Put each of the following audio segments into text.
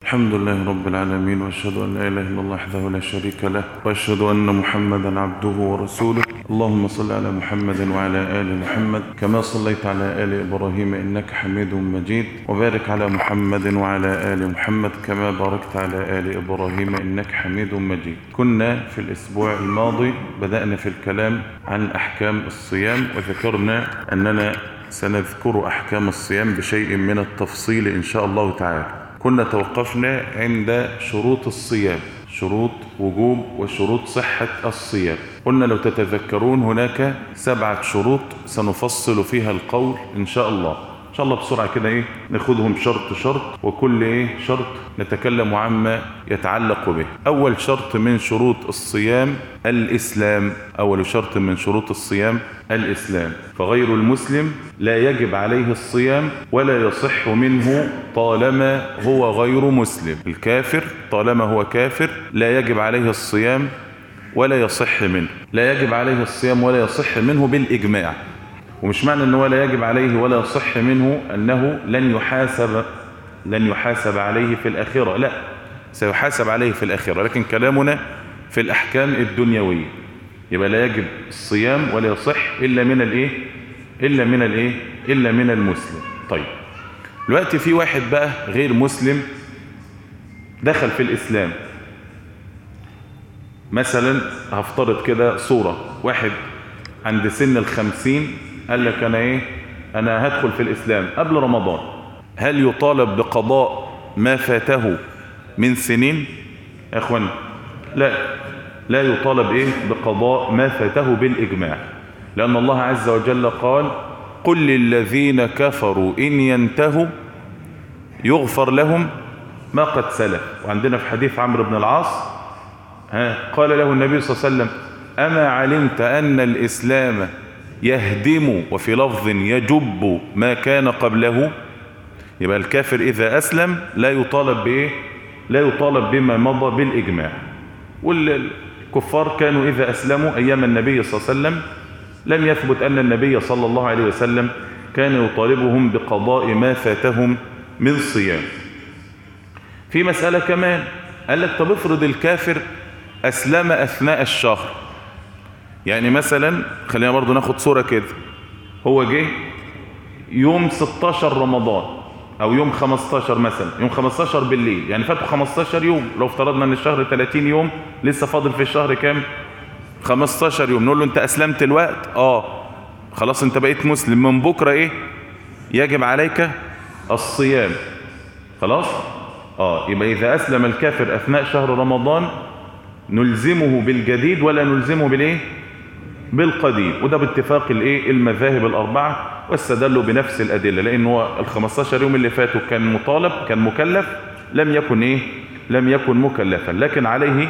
الحمد لله رب العالمين واشهد ان لا اله الا الله وحده لا شريك له واشهد ان محمدا عبده ورسوله اللهم صل على محمد وعلى ال محمد كما صليت على ال ابراهيم انك حميد مجيد وبارك على محمد وعلى ال محمد كما باركت على ال ابراهيم انك حميد مجيد كنا في الاسبوع الماضي بدانا في الكلام عن احكام الصيام وذكرنا اننا سنذكر احكام الصيام بشيء من التفصيل ان شاء الله تعالى كنا توقفنا عند شروط الصيام شروط وجوب وشروط صحة الصيام قلنا لو تتذكرون هناك سبعة شروط سنفصل فيها القول إن شاء الله إن شاء الله بسرعة كده إيه ناخدهم شرط شرط وكل إيه شرط نتكلم عما يتعلق به أول شرط من شروط الصيام الإسلام أول شرط من شروط الصيام الإسلام فغير المسلم لا يجب عليه الصيام ولا يصح منه طالما هو غير مسلم الكافر طالما هو كافر لا يجب عليه الصيام ولا يصح منه لا يجب عليه الصيام ولا يصح منه بالإجماع ومش معنى أنه لا يجب عليه ولا يصح منه أنه لن يحاسب لن يحاسب عليه في الآخرة لا سيحاسب عليه في الآخرة لكن كلامنا في الأحكام الدنيوية يبقى لا يجب الصيام ولا يصح إلا من الإيه إلا من الإيه إلا من المسلم طيب دلوقتي في واحد بقى غير مسلم دخل في الإسلام مثلا هفترض كده صورة واحد عند سن الخمسين قال لك أنا إيه أنا هدخل في الإسلام قبل رمضان هل يطالب بقضاء ما فاته من سنين يا أخوان لا لا يطالب إيه بقضاء ما فاته بالإجماع لأن الله عز وجل قال قل للذين كفروا إن ينتهوا يغفر لهم ما قد سلف وعندنا في حديث عمرو بن العاص ها قال له النبي صلى الله عليه وسلم أما علمت أن الإسلام يهدم وفي لفظ يجب ما كان قبله يبقى الكافر إذا أسلم لا يطالب بإيه لا يطالب بما مضى بالإجماع والكفار كانوا إذا أسلموا أيام النبي صلى الله عليه وسلم لم يثبت أن النبي صلى الله عليه وسلم كان يطالبهم بقضاء ما فاتهم من صيام في مسألة كمان قال لك طب افرض الكافر أسلم أثناء الشهر يعني مثلا خلينا برضو ناخد صورة كده هو جه يوم 16 رمضان او يوم 15 مثلا يوم 15 بالليل يعني فاتوا 15 يوم لو افترضنا ان الشهر 30 يوم لسه فاضل في الشهر كام 15 يوم نقول له انت اسلمت الوقت اه خلاص انت بقيت مسلم من بكرة ايه يجب عليك الصيام خلاص اه يبقى اذا اسلم الكافر اثناء شهر رمضان نلزمه بالجديد ولا نلزمه بالايه بالقديم وده باتفاق الايه المذاهب الاربعه واستدلوا بنفس الادله لان هو ال 15 يوم اللي فاتوا كان مطالب كان مكلف لم يكن ايه لم يكن مكلفا لكن عليه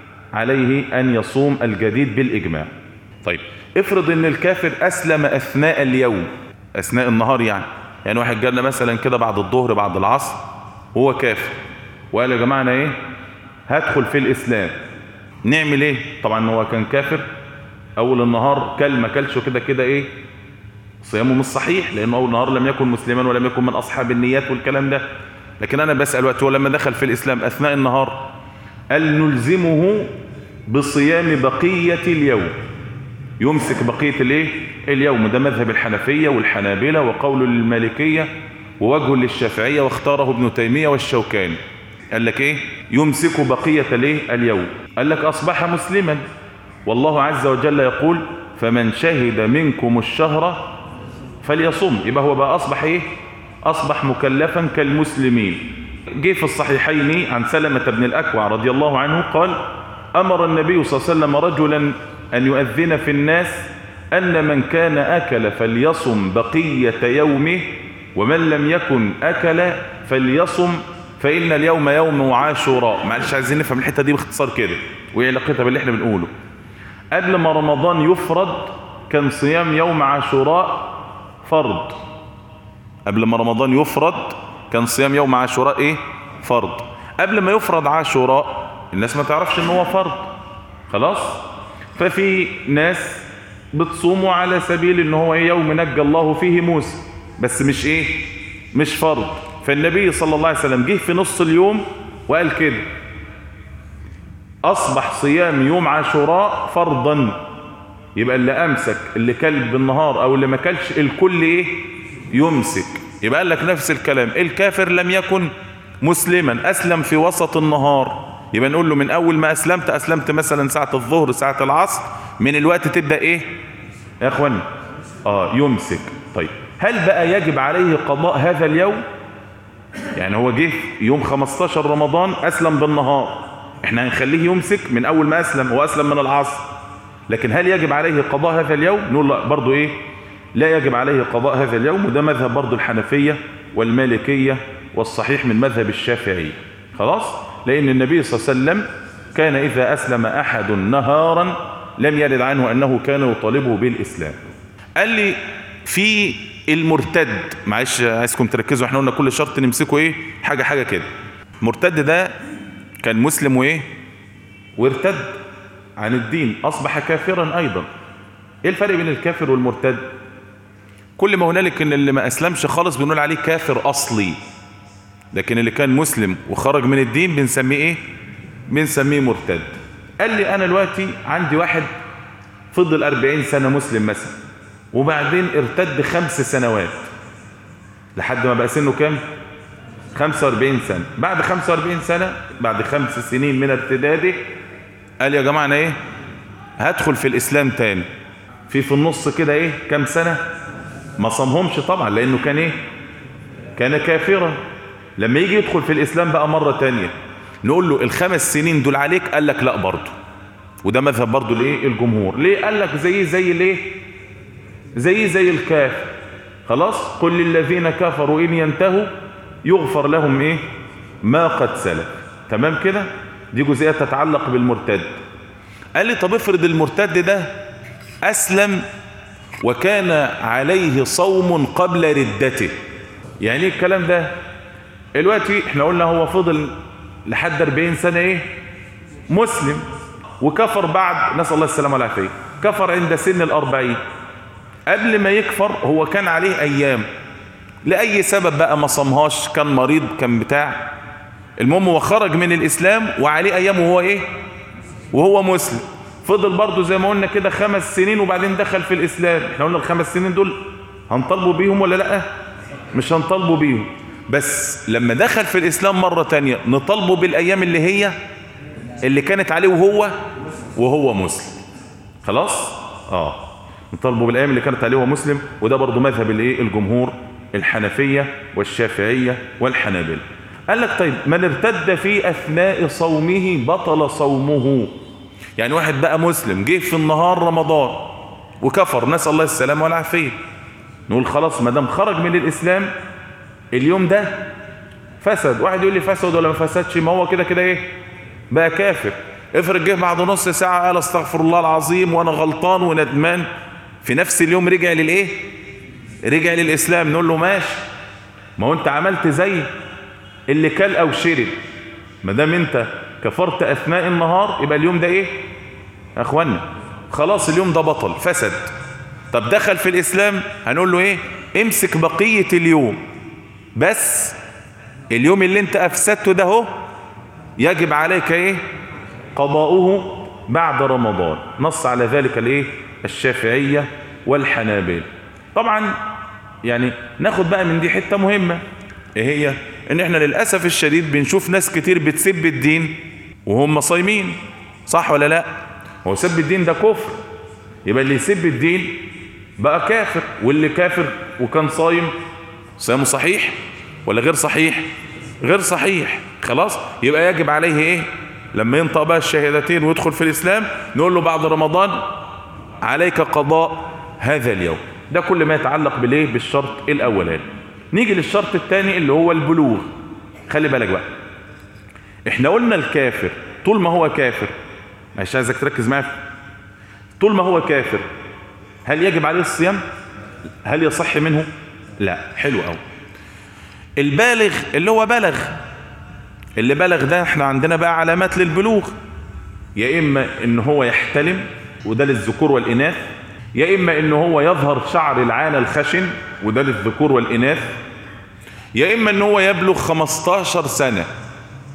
عليه ان يصوم الجديد بالاجماع طيب افرض ان الكافر اسلم اثناء اليوم اثناء النهار يعني يعني واحد جالنا مثلا كده بعد الظهر بعد العصر هو كافر وقال يا جماعه انا ايه هدخل في الاسلام نعمل ايه طبعا هو كان كافر اول النهار كل ما كلش كده كده ايه صيامه مش صحيح لانه اول النهار لم يكن مسلما ولم يكن من اصحاب النيات والكلام ده لكن انا بسال وقت هو لما دخل في الاسلام اثناء النهار قال نلزمه بصيام بقيه اليوم يمسك بقيه الايه اليوم ده مذهب الحنفيه والحنابله وقول المالكيه ووجه للشافعيه واختاره ابن تيميه والشوكاني قال لك ايه يمسك بقيه الايه اليوم قال لك اصبح مسلما والله عز وجل يقول فمن شهد منكم الشهر فليصم يبقى هو بقى أصبح إيه أصبح مكلفا كالمسلمين جه في الصحيحين عن سلمة بن الأكوع رضي الله عنه قال أمر النبي صلى الله عليه وسلم رجلا أن يؤذن في الناس أن من كان أكل فليصم بقية يومه ومن لم يكن أكل فليصم فإن اليوم يوم عاشوراء معلش عايزين نفهم الحتة دي باختصار كده وإيه علاقتها باللي احنا بنقوله قبل ما رمضان يفرض كان صيام يوم عاشوراء فرض قبل ما رمضان يفرض كان صيام يوم عاشوراء ايه فرض قبل ما يفرض عاشوراء الناس ما تعرفش ان هو فرض خلاص ففي ناس بتصوموا على سبيل ان هو يوم نجى الله فيه موسى بس مش ايه مش فرض فالنبي صلى الله عليه وسلم جه في نص اليوم وقال كده اصبح صيام يوم عاشوراء فرضا يبقى اللي امسك اللي كل بالنهار او اللي ما كلش الكل ايه يمسك يبقى قال لك نفس الكلام الكافر لم يكن مسلما اسلم في وسط النهار يبقى نقول له من اول ما اسلمت اسلمت مثلا ساعة الظهر ساعة العصر من الوقت تبدأ ايه يا اخوان اه يمسك طيب هل بقى يجب عليه قضاء هذا اليوم يعني هو جه يوم 15 رمضان اسلم بالنهار احنا هنخليه يمسك من اول ما اسلم واسلم من العصر لكن هل يجب عليه قضاء هذا اليوم نقول لا برضو ايه لا يجب عليه قضاء هذا اليوم وده مذهب برضو الحنفية والمالكية والصحيح من مذهب الشافعي خلاص لان النبي صلى الله عليه وسلم كان اذا اسلم احد نهارا لم يرد عنه انه كان يطالبه بالاسلام قال لي في المرتد معلش عايزكم تركزوا احنا قلنا كل شرط نمسكه ايه حاجة حاجة كده المرتد ده كان مسلم وايه وارتد عن الدين اصبح كافرا ايضا ايه الفرق بين الكافر والمرتد كل ما هنالك ان اللي ما اسلمش خالص بنقول عليه كافر اصلي لكن اللي كان مسلم وخرج من الدين بنسميه ايه بنسميه مرتد قال لي انا دلوقتي عندي واحد فضل 40 سنة مسلم مثلا وبعدين ارتد خمس سنوات لحد ما بقى سنه كام 45 سنة بعد 45 سنة بعد خمس سنين من ارتداده قال يا جماعة انا ايه هدخل في الاسلام تاني في في النص كده ايه كام سنة ما صمهمش طبعا لانه كان ايه كان كافرا لما يجي يدخل في الاسلام بقى مرة تانية نقول له الخمس سنين دول عليك قال لك لا برضه وده مذهب برضه الايه الجمهور ليه قال لك زي زي الايه زي زي الكافر خلاص قل للذين كفروا ان ينتهوا يغفر لهم ايه ما قد سلف تمام كده دي جزئيه تتعلق بالمرتد قال لي طب افرض المرتد ده اسلم وكان عليه صوم قبل ردته يعني ايه الكلام ده دلوقتي احنا قلنا هو فضل لحد 40 سنه ايه مسلم وكفر بعد نسال الله السلامه والعافيه كفر عند سن الأربعين قبل ما يكفر هو كان عليه ايام لأي سبب بقى ما صمهاش كان مريض كان بتاع المهم هو خرج من الإسلام وعليه أيام وهو إيه وهو مسلم فضل برضه زي ما قلنا كده خمس سنين وبعدين دخل في الإسلام احنا قلنا الخمس سنين دول هنطالبوا بيهم ولا لأ مش هنطالبوا بيهم بس لما دخل في الإسلام مرة تانية نطالبه بالأيام اللي هي اللي كانت عليه وهو وهو مسلم خلاص اه نطالبه بالأيام اللي كانت عليه وهو مسلم وده برضه مذهب الايه الجمهور الحنفية والشافعية والحنابلة قال لك طيب من ارتد في أثناء صومه بطل صومه يعني واحد بقى مسلم جه في النهار رمضان وكفر نسأل الله السلامة والعافية نقول خلاص ما دام خرج من الإسلام اليوم ده فسد واحد يقول لي فسد ولا ما فسدش ما هو كده كده ايه بقى كافر افرض جه بعد نص ساعة قال استغفر الله العظيم وانا غلطان وندمان في نفس اليوم رجع للايه رجع للإسلام نقول له ماشي ما هو انت عملت زي اللي كل او شرب ما دام انت كفرت اثناء النهار يبقى اليوم ده ايه يا اخوانا خلاص اليوم ده بطل فسد طب دخل في الاسلام هنقول له ايه امسك بقية اليوم بس اليوم اللي انت افسدته ده هو يجب عليك ايه قضاؤه بعد رمضان نص على ذلك الايه الشافعية والحنابلة طبعا يعني ناخد بقى من دي حتة مهمة ايه هي ان احنا للأسف الشديد بنشوف ناس كتير بتسب الدين وهم صايمين صح ولا لا هو سب الدين ده كفر يبقى اللي يسب الدين بقى كافر واللي كافر وكان صايم صيامه صحيح ولا غير صحيح غير صحيح خلاص يبقى يجب عليه ايه لما ينطق بقى الشهادتين ويدخل في الاسلام نقول له بعد رمضان عليك قضاء هذا اليوم ده كل ما يتعلق بالايه بالشرط الاولاني نيجي للشرط الثاني اللي هو البلوغ خلي بالك بقى احنا قلنا الكافر طول ما هو كافر مش عايزك تركز معايا طول ما هو كافر هل يجب عليه الصيام هل يصح منه لا حلو قوي البالغ اللي هو بلغ اللي بلغ ده احنا عندنا بقى علامات للبلوغ يا اما ان هو يحتلم وده للذكور والاناث يا اما ان هو يظهر شعر العانة الخشن وده للذكور والاناث يا اما ان هو يبلغ 15 سنة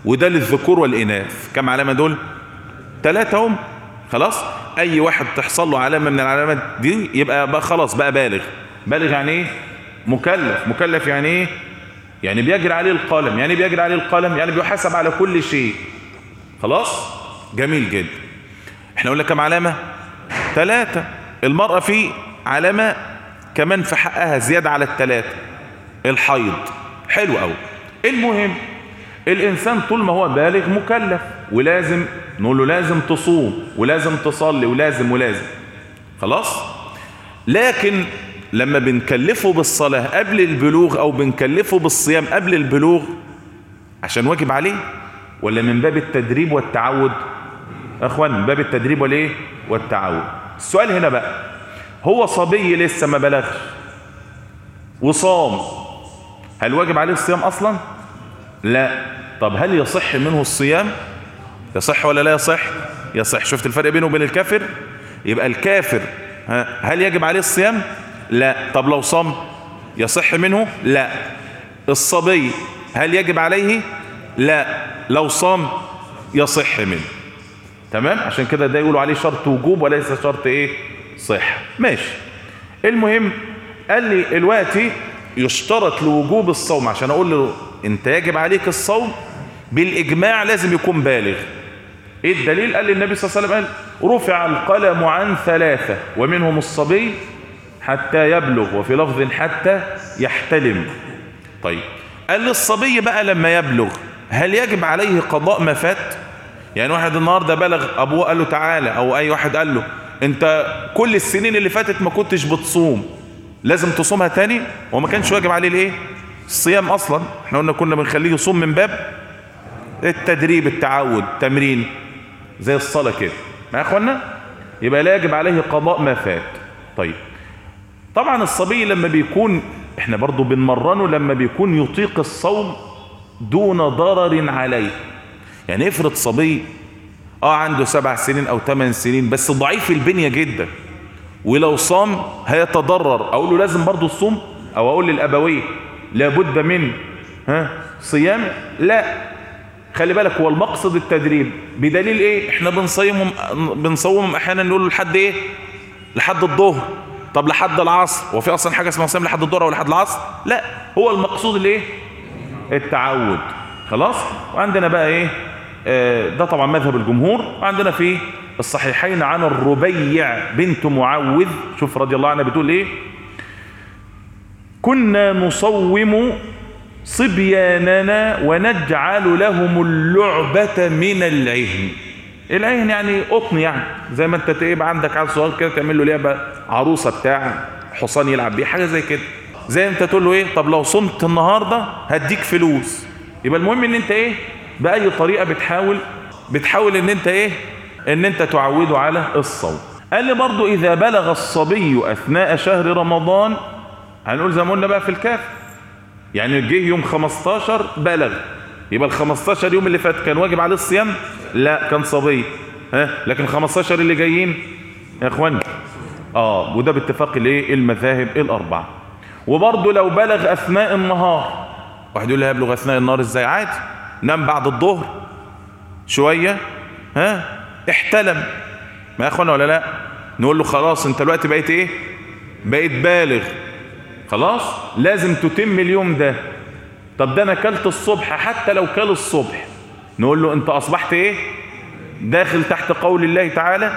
وده للذكور والإناث كم علامة دول ثلاثة هم خلاص أي واحد تحصل له علامة من العلامات دي يبقى بقى خلاص بقى بالغ بالغ يعني ايه مكلف مكلف يعني ايه يعني بيجري عليه القلم يعني بيجري عليه القلم يعني بيحاسب على كل شيء خلاص جميل جدا احنا قلنا كم علامة ثلاثة المرأة في علامة كمان في حقها زيادة على الثلاثة الحيض حلو قوي المهم الانسان طول ما هو بالغ مكلف ولازم نقول له لازم تصوم ولازم تصلي ولازم ولازم خلاص لكن لما بنكلفه بالصلاة قبل البلوغ او بنكلفه بالصيام قبل البلوغ عشان واجب عليه ولا من باب التدريب والتعود اخوان من باب التدريب والايه والتعود السؤال هنا بقى هو صبي لسه ما بلغش وصام هل واجب عليه الصيام اصلا لا طب هل يصح منه الصيام يصح ولا لا يصح يصح شفت الفرق بينه وبين الكافر يبقى الكافر هل يجب عليه الصيام لا طب لو صام يصح منه لا الصبي هل يجب عليه لا لو صام يصح منه تمام عشان كده ده يقولوا عليه شرط وجوب وليس شرط ايه صح ماشي المهم قال لي دلوقتي يشترط لوجوب الصوم عشان اقول له انت يجب عليك الصوم بالاجماع لازم يكون بالغ ايه الدليل قال لي النبي صلى الله عليه وسلم قال رفع القلم عن ثلاثة ومنهم الصبي حتى يبلغ وفي لفظ حتى يحتلم طيب قال لي الصبي بقى لما يبلغ هل يجب عليه قضاء ما فات يعني واحد النهاردة بلغ ابوه قال له تعالى او اي واحد قال له انت كل السنين اللي فاتت ما كنتش بتصوم لازم تصومها تاني وما كانش واجب عليه الايه الصيام اصلا احنا قلنا كنا بنخليه يصوم من باب التدريب التعود تمرين زي الصلاة كده ما يا اخوانا يبقى لا يجب عليه قضاء ما فات طيب طبعا الصبي لما بيكون احنا برضو بنمرنه لما بيكون يطيق الصوم دون ضرر عليه يعني افرض صبي اه عنده سبع سنين او ثمان سنين بس ضعيف البنية جدا ولو صام هيتضرر اقول له لازم برضو الصوم او اقول للابويه لابد من ها صيام لا خلي بالك هو المقصد التدريب بدليل ايه احنا بنصيمهم بنصومهم احيانا نقول له لحد ايه لحد الظهر طب لحد العصر هو في اصلا حاجه اسمها صيام لحد الظهر او لحد العصر لا هو المقصود الايه التعود خلاص وعندنا بقى ايه آه ده طبعا مذهب الجمهور وعندنا في الصحيحين عن الربيع بنت معوذ شوف رضي الله عنها بتقول ايه كنا نصوم صبياننا ونجعل لهم اللعبة من العهن العهن يعني قطن يعني زي ما انت تبقى عندك عيل صغير كده تعمل له لعبة عروسة بتاع حصان يلعب بيه حاجة زي كده زي انت تقول له ايه طب لو صمت النهاردة هديك فلوس يبقى المهم ان انت ايه بأي طريقة بتحاول بتحاول ان انت ايه ان انت تعوده على الصوم قال لي برضو اذا بلغ الصبي اثناء شهر رمضان هنقول زي ما قلنا بقى في الكاف يعني جه يوم 15 بلغ يبقى ال 15 يوم اللي فات كان واجب عليه الصيام لا كان صبي ها لكن 15 اللي جايين يا اخوان اه وده باتفاق الايه المذاهب الاربعه وبرضه لو بلغ اثناء النهار واحد يقول لي هيبلغ اثناء النهار ازاي عادي نام بعد الظهر شويه ها احتلم ما يا اخوانا ولا لا نقول له خلاص انت دلوقتي بقيت ايه بقيت بالغ خلاص لازم تتم اليوم ده طب ده انا كلت الصبح حتى لو كل الصبح نقول له انت اصبحت ايه داخل تحت قول الله تعالى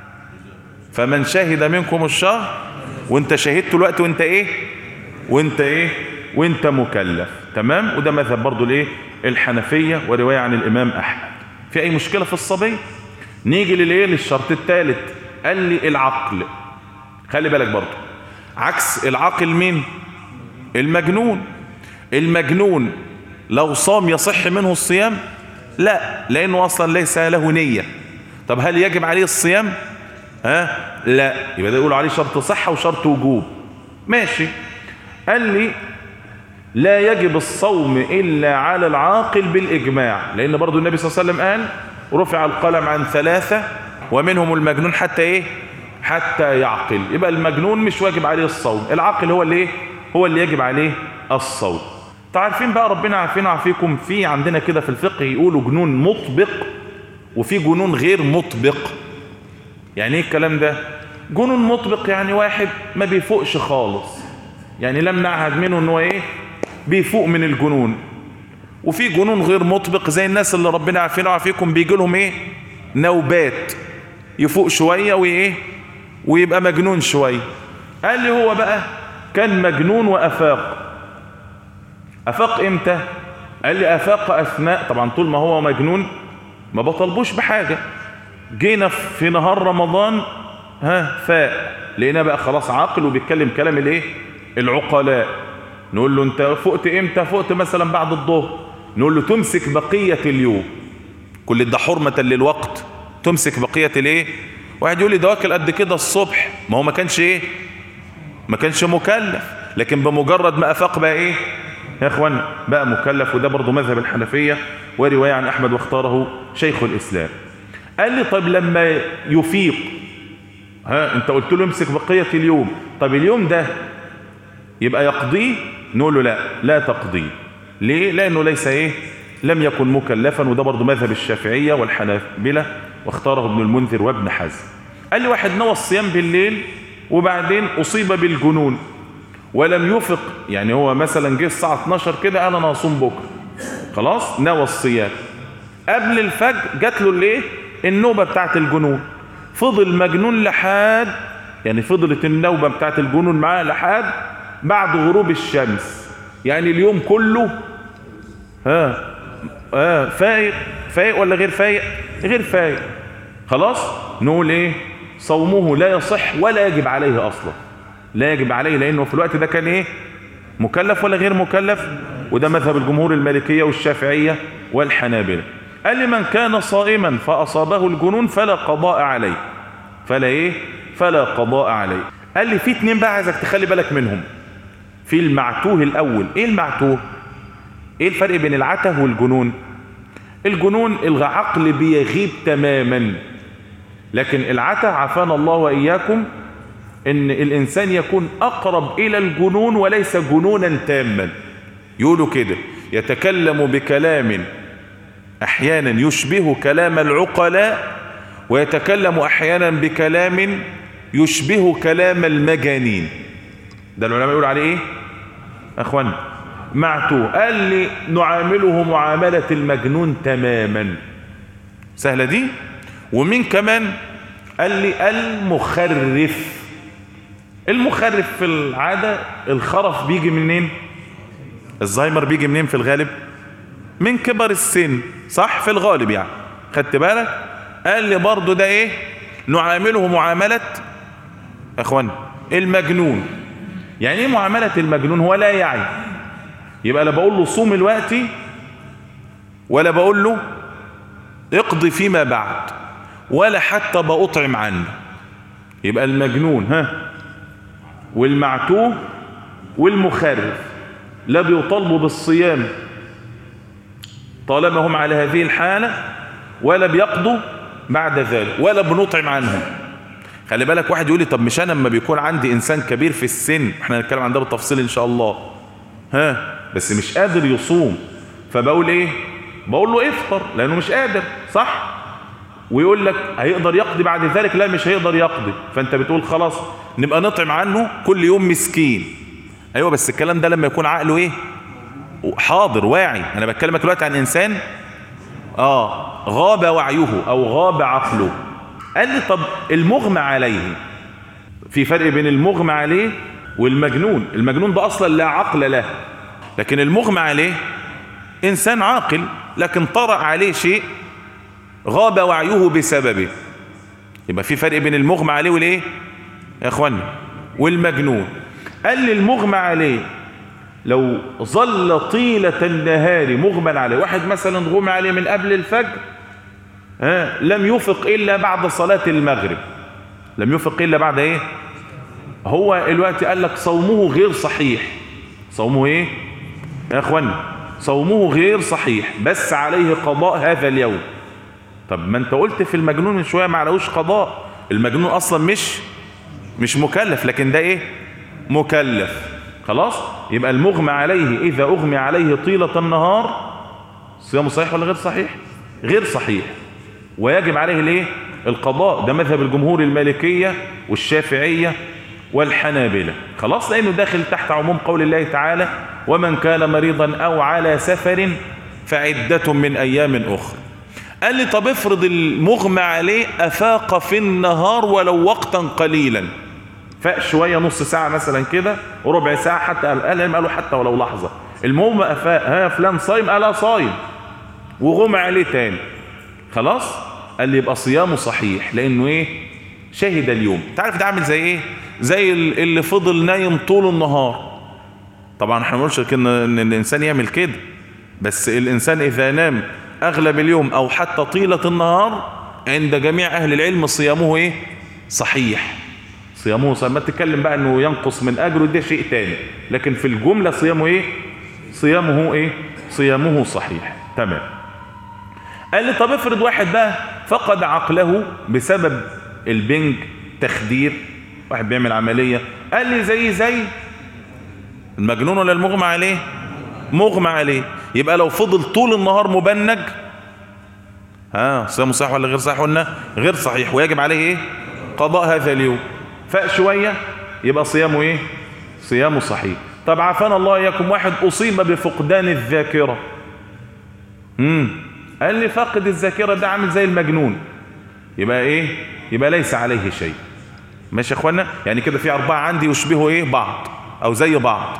فمن شهد منكم الشهر وانت شهدت الوقت وانت ايه وانت ايه وانت مكلف تمام وده مذهب برضو الايه الحنفية ورواية عن الامام احمد في اي مشكلة في الصبي نيجي للايه للشرط الثالث قال لي العقل خلي بالك برضو عكس العاقل مين المجنون المجنون لو صام يصح منه الصيام لا لانه اصلا ليس له نية طب هل يجب عليه الصيام ها لا يبقى ده يقولوا عليه شرط صحة وشرط وجوب ماشي قال لي لا يجب الصوم إلا على العاقل بالإجماع لأن برضو النبي صلى الله عليه وسلم قال رفع القلم عن ثلاثة ومنهم المجنون حتى إيه حتى يعقل يبقى المجنون مش واجب عليه الصوم العاقل هو اللي إيه؟ هو اللي يجب عليه الصوم عارفين بقى ربنا عارفين عافيكم في عندنا كده في الفقه يقولوا جنون مطبق وفي جنون غير مطبق يعني ايه الكلام ده جنون مطبق يعني واحد ما بيفوقش خالص يعني لم نعهد منه ان هو ايه بيفوق من الجنون وفي جنون غير مطبق زي الناس اللي ربنا عافينا وعافيكم بيجي لهم ايه نوبات يفوق شويه وايه ويبقى مجنون شويه قال لي هو بقى كان مجنون وافاق افاق امتى قال لي افاق اثناء طبعا طول ما هو مجنون ما بطلبوش بحاجه جينا في نهار رمضان ها فاق لقينا بقى خلاص عاقل وبيتكلم كلام الايه العقلاء نقول له انت فقت امتى فقت مثلا بعد الظهر نقول له تمسك بقية اليوم كل ده حرمة للوقت تمسك بقية الايه واحد يقول لي ده واكل قد كده الصبح ما هو ما كانش ايه ما كانش مكلف لكن بمجرد ما افاق بقى ايه يا اخوان بقى مكلف وده برضه مذهب الحنفية ورواية عن احمد واختاره شيخ الاسلام قال لي طب لما يفيق ها انت قلت له امسك بقية اليوم طب اليوم ده يبقى يقضيه نقول له لا لا تقضيه ليه لانه ليس ايه لم يكن مكلفا وده برضه مذهب الشافعية والحنابلة واختاره ابن المنذر وابن حزم قال لي واحد نوى الصيام بالليل وبعدين اصيب بالجنون ولم يفق يعني هو مثلا جه الساعة 12 كده قال انا هصوم بكره خلاص نوى الصيام قبل الفجر جات له الايه النوبة بتاعت الجنون فضل مجنون لحد يعني فضلت النوبة بتاعت الجنون معاه لحد بعد غروب الشمس يعني اليوم كله ها ها فايق فايق ولا غير فايق غير فايق خلاص نقول ايه صومه لا يصح ولا يجب عليه اصلا لا يجب عليه لانه في الوقت ده كان ايه مكلف ولا غير مكلف وده مذهب الجمهور المالكية والشافعية والحنابلة قال لمن كان صائما فأصابه الجنون فلا قضاء عليه فلا ايه فلا قضاء عليه قال لي في اتنين بقى عايزك تخلي بالك منهم في المعتوه الاول ايه المعتوه ايه الفرق بين العته والجنون الجنون العقل بيغيب تماما لكن العته عافانا الله واياكم ان الانسان يكون اقرب الى الجنون وليس جنونا تاما يقولوا كده يتكلم بكلام احيانا يشبه كلام العقلاء ويتكلم احيانا بكلام يشبه كلام المجانين ده العلماء يقول عليه ايه اخوان معتوه قال لي نعامله معاملة المجنون تماما سهلة دي ومين كمان قال لي المخرف المخرف في العادة الخرف بيجي منين الزهايمر بيجي منين في الغالب من كبر السن صح في الغالب يعني خدت بالك قال لي برضو ده ايه نعامله معاملة اخوان المجنون يعني ايه معاملة المجنون هو لا يعي يبقى لا بقول له صوم الوقت ولا بقول له اقضي فيما بعد ولا حتى بأطعم عنه يبقى المجنون ها والمعتوه والمخرف لا بيطالبوا بالصيام طالما هم على هذه الحالة ولا بيقضوا بعد ذلك ولا بنطعم عنهم خلي بالك واحد يقول لي طب مش انا لما بيكون عندي انسان كبير في السن احنا هنتكلم عن ده بالتفصيل ان شاء الله ها بس مش قادر يصوم فبقول ايه بقول له افطر لانه مش قادر صح ويقول لك هيقدر يقضي بعد ذلك لا مش هيقدر يقضي فانت بتقول خلاص نبقى نطعم عنه كل يوم مسكين ايوه بس الكلام ده لما يكون عقله ايه حاضر واعي انا بتكلمك دلوقتي عن انسان اه غاب وعيه او غاب عقله قال لي طب المغمى عليه في فرق بين المغمى عليه والمجنون المجنون ده اصلا لا عقل له لكن المغمى عليه انسان عاقل لكن طرأ عليه شيء غاب وعيه بسببه يبقى في فرق بين المغمى عليه والايه يا اخوانا والمجنون قال لي المغمى عليه لو ظل طيلة النهار مغمى عليه واحد مثلا غمى عليه من قبل الفجر ها لم يفق إلا بعد صلاة المغرب لم يفق إلا بعد إيه هو الوقت قال لك صومه غير صحيح صومه إيه يا أخوانا صومه غير صحيح بس عليه قضاء هذا اليوم طب ما انت قلت في المجنون من شوية ما عليهوش قضاء المجنون أصلا مش مش مكلف لكن ده إيه مكلف خلاص يبقى المغمى عليه إذا أغمي عليه طيلة النهار صيامه صحيح ولا غير صحيح غير صحيح ويجب عليه الايه القضاء ده مذهب الجمهور المالكية والشافعية والحنابلة خلاص لأنه داخل تحت عموم قول الله تعالى ومن كان مريضا أو على سفر فعدة من أيام أخرى قال لي طب افرض المغمى عليه أفاق في النهار ولو وقتا قليلا فاق شوية نص ساعة مثلا كده وربع ساعة حتى قال قالوا حتى ولو لحظة المهم أفاق ها فلان صايم قال صايم وغمى عليه تاني خلاص قال لي يبقى صيامه صحيح لأنه إيه شهد اليوم تعرف ده عامل زي إيه زي اللي فضل نايم طول النهار طبعا احنا ما بنقولش ان الانسان يعمل كده بس الانسان اذا نام اغلب اليوم او حتى طيلة النهار عند جميع اهل العلم صيامه ايه صحيح صيامه صحيح ما تتكلم بقى انه ينقص من اجره ده شيء تاني لكن في الجملة صيامه ايه صيامه ايه صيامه صحيح تمام قال لي طب افرض واحد بقى فقد عقله بسبب البنج تخدير واحد بيعمل عملية قال لي زي زي المجنون ولا المغمى عليه مغمى عليه يبقى لو فضل طول النهار مبنج ها صيامه صحيح ولا غير صحيح قلنا غير صحيح ويجب عليه ايه قضاء هذا اليوم فاق شوية يبقى صيامه ايه صيامه صحيح طب عافانا الله اياكم واحد اصيب بفقدان الذاكرة امم قال لي فاقد الذاكرة ده عامل زي المجنون يبقى ايه يبقى ليس عليه شيء ماشي يا اخوانا يعني كده في اربعة عندي يشبهوا ايه بعض او زي بعض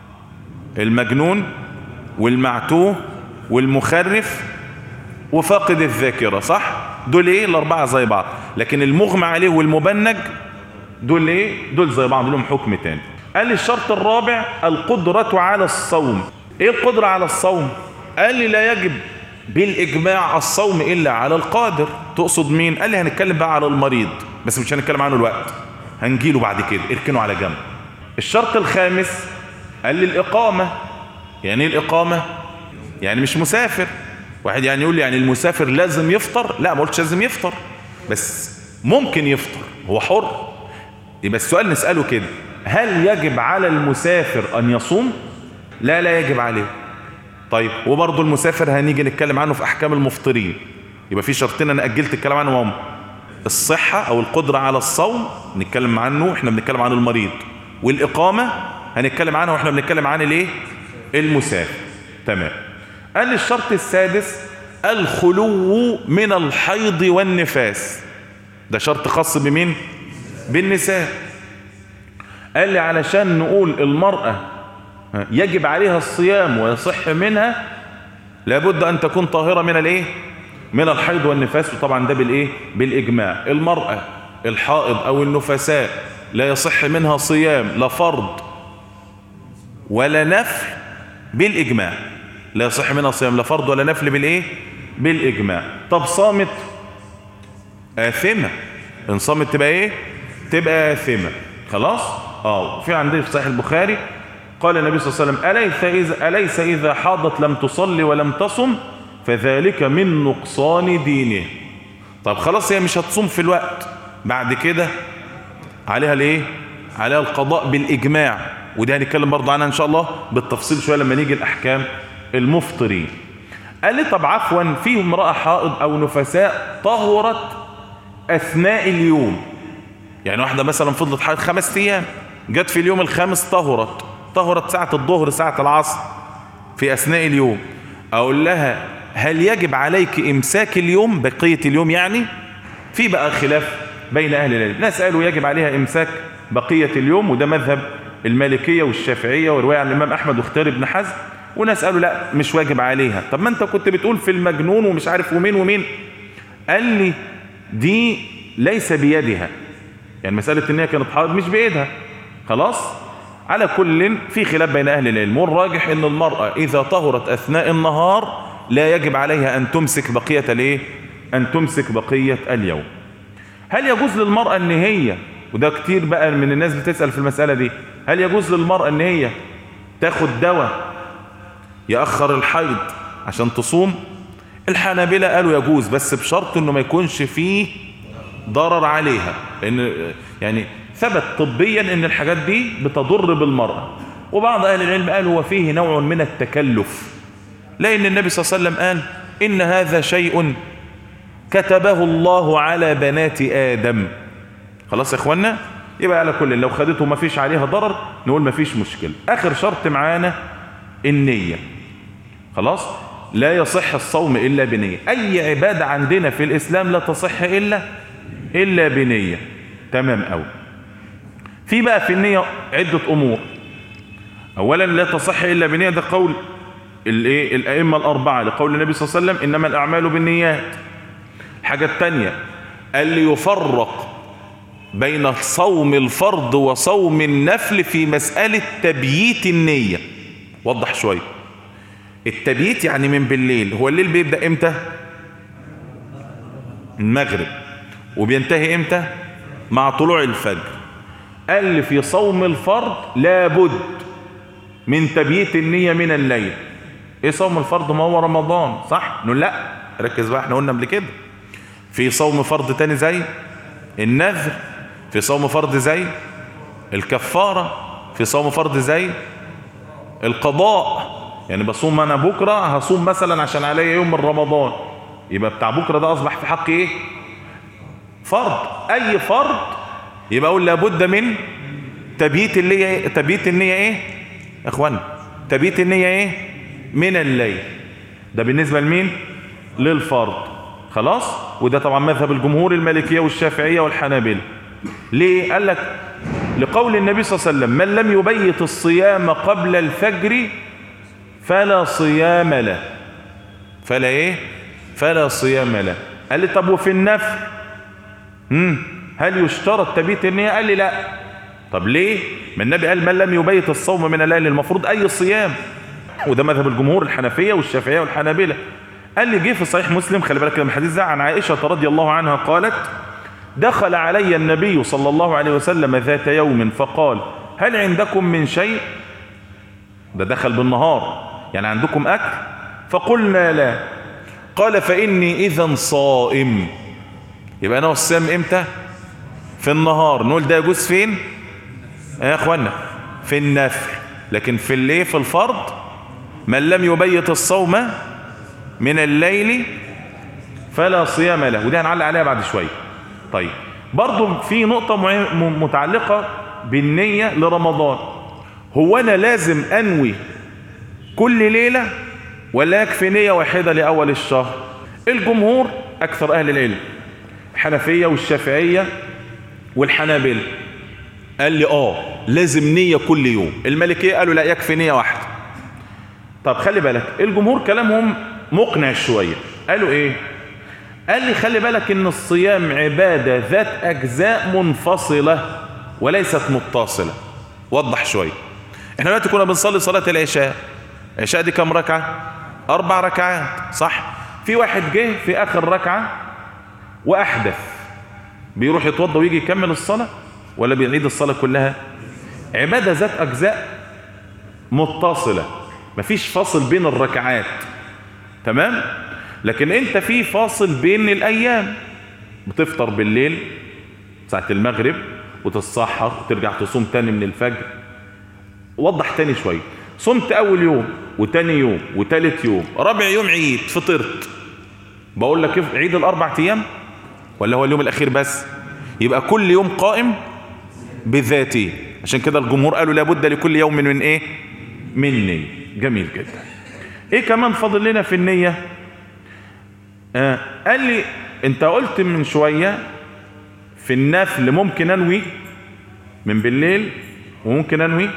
المجنون والمعتوه والمخرف وفاقد الذاكرة صح دول ايه الاربعة زي بعض لكن المغمى عليه والمبنج دول ايه دول زي بعض لهم حكم تاني قال لي الشرط الرابع القدرة على الصوم ايه القدرة على الصوم قال لي لا يجب بالاجماع الصوم الا على القادر تقصد مين قال لي هنتكلم بقى على المريض بس مش هنتكلم عنه الوقت هنجيله بعد كده اركنه على جنب الشرط الخامس قال لي الإقامة يعني ايه الإقامة يعني مش مسافر واحد يعني يقول لي يعني المسافر لازم يفطر لا ما قلتش لازم يفطر بس ممكن يفطر هو حر يبقى السؤال نسأله كده هل يجب على المسافر أن يصوم لا لا يجب عليه طيب وبرضه المسافر هنيجي نتكلم عنه في أحكام المفطرين يبقى في شرطين أنا أجلت الكلام عنهم هم الصحة أو القدرة على الصوم نتكلم عنه احنا بنتكلم عن المريض والإقامة هنتكلم عنها واحنا بنتكلم عن الايه المسافر تمام قال الشرط السادس الخلو من الحيض والنفاس ده شرط خاص بمين بالنساء قال لي علشان نقول المرأة يجب عليها الصيام ويصح منها لابد ان تكون طاهرة من الايه من الحيض والنفاس وطبعا ده بالايه بالاجماع المرأة الحائض او النفساء لا يصح منها صيام لا فرض ولا نفل بالإجماع لا يصح منها صيام لا فرض ولا نفل بالإيه بالإجماع طب صامت آثمة إن صامت تبقى إيه تبقى آثمة خلاص اه في عندي في صحيح البخاري قال النبي صلى الله عليه وسلم أليس إذا, أليس إذا حاضت لم تصلي ولم تصم فذلك من نقصان دينه طب خلاص هي مش هتصوم في الوقت بعد كده عليها الايه عليها القضاء بالإجماع وده هنتكلم برضه عنها ان شاء الله بالتفصيل شويه لما نيجي الاحكام المفطرين قال لي طب عفوا في امراه حائض او نفساء طهرت اثناء اليوم يعني واحده مثلا فضلت حائض خمس ايام جت في اليوم الخامس طهرت طهرت ساعه الظهر ساعه العصر في اثناء اليوم اقول لها هل يجب عليك امساك اليوم بقيه اليوم يعني في بقى خلاف بين اهل العلم ناس قالوا يجب عليها امساك بقيه اليوم وده مذهب المالكية والشافعية ورواية عن الإمام أحمد واختار ابن حزم وناس قالوا لا مش واجب عليها طب ما أنت كنت بتقول في المجنون ومش عارف ومين ومين قال لي دي ليس بيدها يعني مسألة إن هي كانت حائض مش بإيدها خلاص على كل في خلاف بين أهل العلم والراجح إن المرأة إذا طهرت أثناء النهار لا يجب عليها أن تمسك بقية الإيه أن تمسك بقية اليوم هل يجوز للمرأة إن هي وده كتير بقى من الناس بتسأل في المسألة دي هل يجوز للمرأة ان هي تاخد دواء يأخر الحيض عشان تصوم الحنابلة قالوا يجوز بس بشرط انه ما يكونش فيه ضرر عليها لان يعني ثبت طبيا ان الحاجات دي بتضر بالمرأة وبعض أهل العلم قال هو فيه نوع من التكلف لأن النبي صلى الله عليه وسلم قال إن هذا شيء كتبه الله على بنات آدم خلاص يا إخوانا يبقى على كل لو خدته ما فيش عليها ضرر نقول ما فيش مشكلة آخر شرط معانا النية خلاص لا يصح الصوم إلا بنية أي عبادة عندنا في الإسلام لا تصح إلا إلا بنية تمام أوي في بقى في النية عدة أمور أولا لا تصح إلا بنية ده قول الايه الأئمة الأربعة لقول النبي صلى الله عليه وسلم إنما الأعمال بالنيات الحاجة الثانية اللي يفرق بين صوم الفرض وصوم النفل في مسألة تبييت النية وضح شوية التبييت يعني من بالليل هو الليل بيبدأ امتى المغرب وبينتهي امتى مع طلوع الفجر قال لي في صوم الفرض لابد من تبييت النية من الليل ايه صوم الفرض ما هو رمضان صح نقول لا ركز بقى احنا قلنا قبل كده في صوم فرض تاني زي النذر في صوم فرض زي الكفارة في صوم فرض زي القضاء يعني بصوم انا بكرة هصوم مثلا عشان عليا يوم من رمضان يبقى بتاع بكرة ده اصبح في حقي ايه فرض اي فرض يبقى اقول لابد من تبييت النية تبييت النية ايه يا اخوانا تبييت النية ايه من الليل ده بالنسبة لمين للفرض خلاص وده طبعا مذهب الجمهور المالكية والشافعية والحنابلة ليه قال لك لقول النبي صلى الله عليه وسلم من لم يبيت الصيام قبل الفجر فلا صيام له فلا ايه فلا صيام له قال لي طب وفي النفل هم هل يشترط تبيت النية قال لي لا طب ليه ما النبي قال من لم يبيت الصوم من الليل المفروض اي صيام وده مذهب الجمهور الحنفية والشافعية والحنابلة قال لي جه في صحيح مسلم خلي بالك من الحديث ده عن عائشة رضي الله عنها قالت دخل علي النبي صلى الله عليه وسلم ذات يوم فقال هل عندكم من شيء ده دخل بالنهار يعني عندكم أكل فقلنا لا قال فإني إذا صائم يبقى أنا والصيام إمتى في النهار نقول ده يجوز فين يا أخوانا في النفل لكن في الليل في الفرض من لم يبيت الصوم من الليل فلا صيام له ودي هنعلق عليها بعد شوية طيب برضو في نقطة متعلقة بالنية لرمضان هو أنا لازم أنوي كل ليلة ولا يكفي نية واحدة لأول الشهر الجمهور أكثر أهل العلم الحنفية والشافعية والحنابلة قال لي آه لازم نية كل يوم الملكية قالوا لا يكفي نية واحدة طب خلي بالك الجمهور كلامهم مقنع شوية قالوا ايه قال لي خلي بالك ان الصيام عبادة ذات اجزاء منفصلة وليست متصلة وضح شوية احنا دلوقتي كنا بنصلي صلاة العشاء العشاء دي كم ركعة اربع ركعات صح في واحد جه في اخر ركعة واحدث بيروح يتوضى ويجي يكمل الصلاة ولا بيعيد الصلاة كلها عبادة ذات اجزاء متصلة مفيش فاصل بين الركعات تمام لكن انت في فاصل بين الايام بتفطر بالليل ساعة المغرب وتتصحر وترجع تصوم تاني من الفجر وضح تاني شوية صمت اول يوم وتاني يوم وتالت يوم رابع يوم عيد فطرت بقول لك عيد الاربع ايام ولا هو اليوم الاخير بس يبقى كل يوم قائم بذاته عشان كده الجمهور قالوا لابد لكل يوم من ايه من نية جميل جدا ايه كمان فاضل لنا في النية آه قال لي انت قلت من شوية في النفل ممكن انوي من بالليل وممكن انوي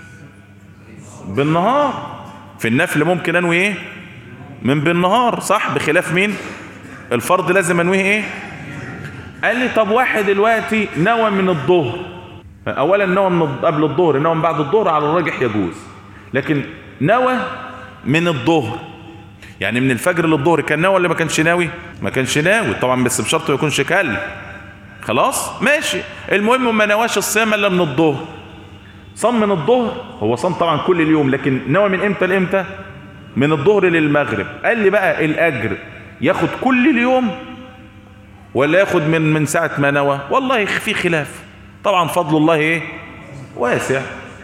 بالنهار في النفل ممكن انوي ايه من بالنهار صح بخلاف مين الفرض لازم انويه ايه قال لي طب واحد دلوقتي نوى من الظهر اولا نوى من قبل الظهر نوى من بعد الظهر على الراجح يجوز لكن نوى من الظهر يعني من الفجر للظهر كان ناوي ولا ما كانش ناوي ما كانش ناوي طبعا بس بشرط ما يكونش كل خلاص ماشي المهم ما نواش الصيام الا من الظهر صام من الظهر هو صام طبعا كل اليوم لكن نوى من امتى لامتى من الظهر للمغرب قال لي بقى الاجر ياخد كل اليوم ولا ياخد من من ساعه ما نوى والله في خلاف طبعا فضل الله ايه واسع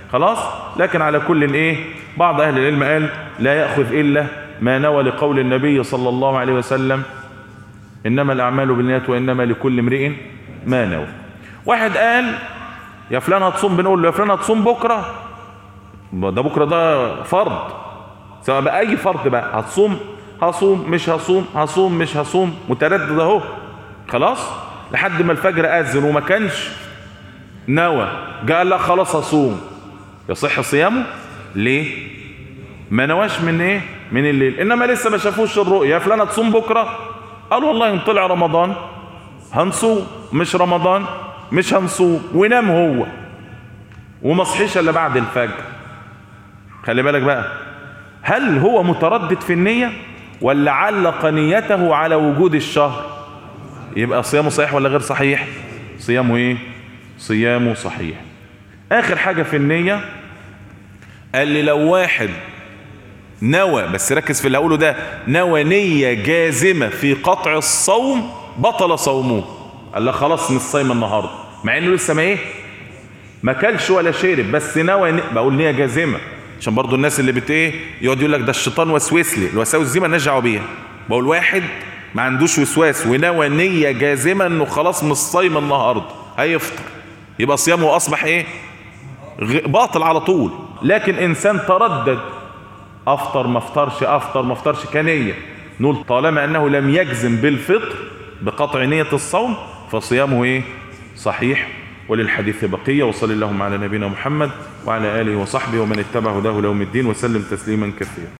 خلاص لكن على كل ايه بعض اهل العلم قال لا يأخذ الا ما نوى لقول النبي صلى الله عليه وسلم انما الاعمال بالنيات وانما لكل امرئ ما نوى واحد قال يا فلان هتصوم بنقول له يا فلان هتصوم بكره ده بكره ده فرض سواء بقى اي فرض بقى هتصوم هصوم مش هصوم هصوم مش هصوم متردد اهو خلاص لحد ما الفجر اذن وما كانش نوى قال لا خلاص هصوم يصح صيامه ليه ما نواش من ايه من الليل انما لسه ما شافوش الرؤيا يا فلان هتصوم بكره قال والله ان طلع رمضان هنصوم مش رمضان مش هنصوم ونام هو وما صحيش الا بعد الفجر خلي بالك بقى هل هو متردد في النية ولا علق نيته على وجود الشهر يبقى صيامه صحيح ولا غير صحيح صيامه ايه صيامه صحيح اخر حاجة في النية قال لي لو واحد نوى بس ركز في اللي اقوله ده نوى نية جازمة في قطع الصوم بطل صومه قال له خلاص مش صايم النهارده مع انه لسه ما ايه ما كلش ولا شرب بس نوى ن... بقول نية جازمة عشان برضو الناس اللي بت ايه يقعد يقول لك ده الشيطان وسوس لي الوساوس دي ما دعوه بيها بقول واحد ما عندوش وسواس ونوى نية جازمة انه خلاص مش صايم النهارده هيفطر يبقى صيامه اصبح ايه غ... باطل على طول لكن انسان تردد افطر ما افطرش افطر ما افطرش كنية نقول طالما انه لم يجزم بالفطر بقطع نية الصوم فصيامه ايه صحيح وللحديث بقية وصل اللهم على نبينا محمد وعلى آله وصحبه ومن اتبع هداه ليوم الدين وسلم تسليما كثيرا